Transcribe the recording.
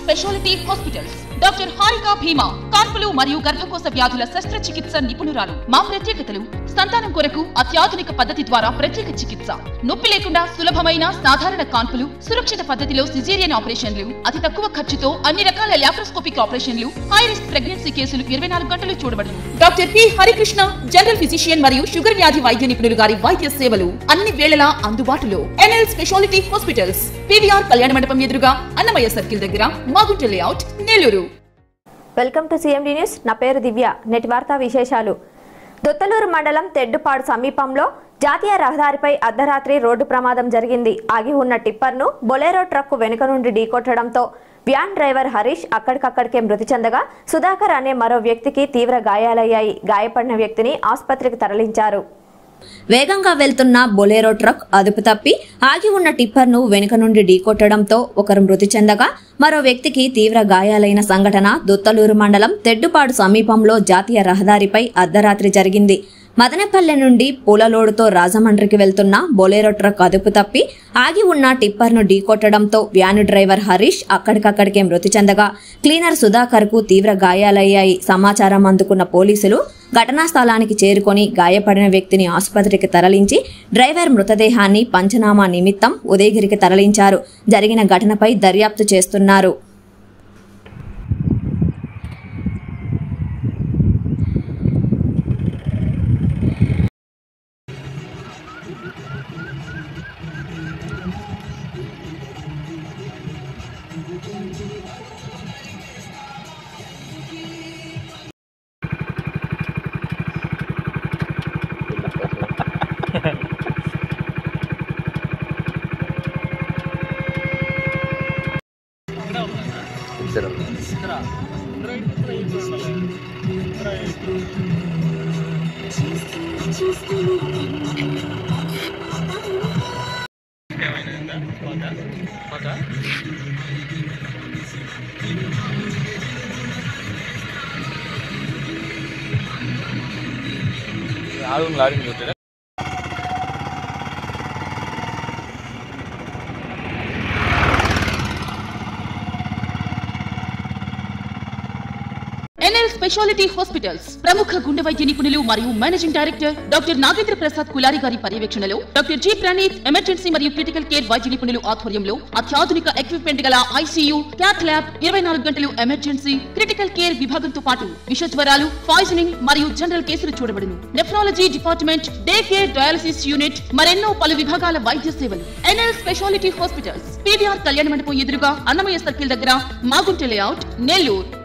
speciality hospitals doctor Harika Bhima కాన్పులు మరియు గర్భకోశ వ్యాధుల శస్త్రచికిత్స నిపుణురాలు మా ప్రత్యేకతలు సంతానం కొరకు అత్యాధునిక పద్ధతి ద్వారా ప్రత్యేక చికిత్స నొప్పి లేకుండా సులభమైన సాధారణ కాన్పులు సురక్షిత పద్ధతిలో సిజేరియన్ ఆపరేషన్లు అతి తక్కువ ఖర్చుతో అన్ని రకాల లాప్రోస్కోపిక్ ఆపరేషన్లు హై రిస్క్ ప్రెగ్నెన్సీ కేసులు ఇరవై నాలుగు గంటలు చూడబడును doctor P Harikrishna general physician మరియు షుగర్ వ్యాధి వైద్య నిపుణులు గారి వైద్య సేవలు అన్ని వేళలా అందుబాటులో ఎన్ఎల్ స్పెషాలిటీ హాస్పిటల్స్ పివిఆర్ కళ్యాణ మండపం ఎదురుగా అన్నమయ్య సర్కిల్ దగ్గర Magunta layout Nellore welcome to CMD news నా పేరు దివ్య నేటి వార్తా విశేషాలు దొత్తలూరు మండలం తెడ్డుపాడు సమీపంలో జాతీయ రహదారిపై అర్ధరాత్రి రోడ్డు ప్రమాదం జరిగింది ఆగి ఉన్న టిప్పర్ను బొలేరో ట్రక్కు వెనుక నుండి ఢీకొట్టడంతో వ్యాన్ డ్రైవర్ హరీష్ అక్కడికక్కడికే మృతి చెందగా సుధాకర్ అనే మరో వ్యక్తికి తీవ్ర గాయాలయ్యాయి గాయపడిన వ్యక్తిని ఆసుపత్రికి తరలించారు వేగంగా వెళ్తున్న బొలేరో ట్రక్ అదుపు తప్పి ఆగి ఉన్న టిప్పర్ను వెనుక నుండి ఢీకొట్టడంతో ఒకరు మృతి చెందగా మరో వ్యక్తికి తీవ్ర గాయాలైన సంఘటన దుత్తలూరు మండలం తెడ్డుపాడు సమీపంలో జాతీయ రహదారిపై అర్ధరాత్రి జరిగింది మదనపల్లె నుండి పూలలోడుతో రాజమండ్రికి వెళ్తున్న బొలేరో ట్రక్ అదుపు తప్పి ఆగి ఉన్న టిప్పర్ను ఢీకొట్టడంతో వ్యాను డ్రైవర్ హరీష్ అక్కడికక్కడికే మృతి చెందగా క్లీనర్ సుధాకర్ కు తీవ్ర గాయాలయ్యాయి సమాచారం అందుకున్న పోలీసులు ఘటనా స్థలానికి చేరుకొని గాయపడిన వ్యక్తిని ఆసుపత్రికి తరలించి డ్రైవర్ మృతదేహాన్ని పంచనామా నిమిత్తం ఉదయగిరికి తరలించారు జరిగిన ఘటనపై దర్యాప్తు చేస్తున్నారు ஆளுங்க லாரி விட்டு ఎన్ఎల్ స్పెషాలిటీ హాస్పిటల్స్ ప్రముఖ గుండె వైద్య నిపుణులు మరియు managing director doctor Nagendra Prasad Kulari గారి పర్యవేక్షణలో డాక్టర్ జి ప్రణీత్ ఎమర్జెన్సీ మరియు క్రిటికల్ కేర్ వైద్య నిపుణులు ఆధ్వర్యంలో అత్యాధునిక ఎక్విప్మెంట్ గల ఐసీయూ క్యాత్ ల్యాబ్ ఇరవై నాలుగు గంటలు ఎమర్జెన్సీ క్రిటికల్ కేర్ విభాగంతో పాటు విషజ్వరాలు పాయిజనింగ్ మరియు జనరల్ కేసులు చూడబడును nephrology department day care dialysis unit మరెన్నో పలు విభాగాల వైద్య సేవలు ఎన్ఎల్ స్పెషాలిటీ హాస్పిటల్స్ పీవీఆర్ కళ్యాణ మండపం ఎదురుగా అన్నమయ్య సర్కిల్ దగ్గర మాగుంట లేఅవుట్ నెల్లూరు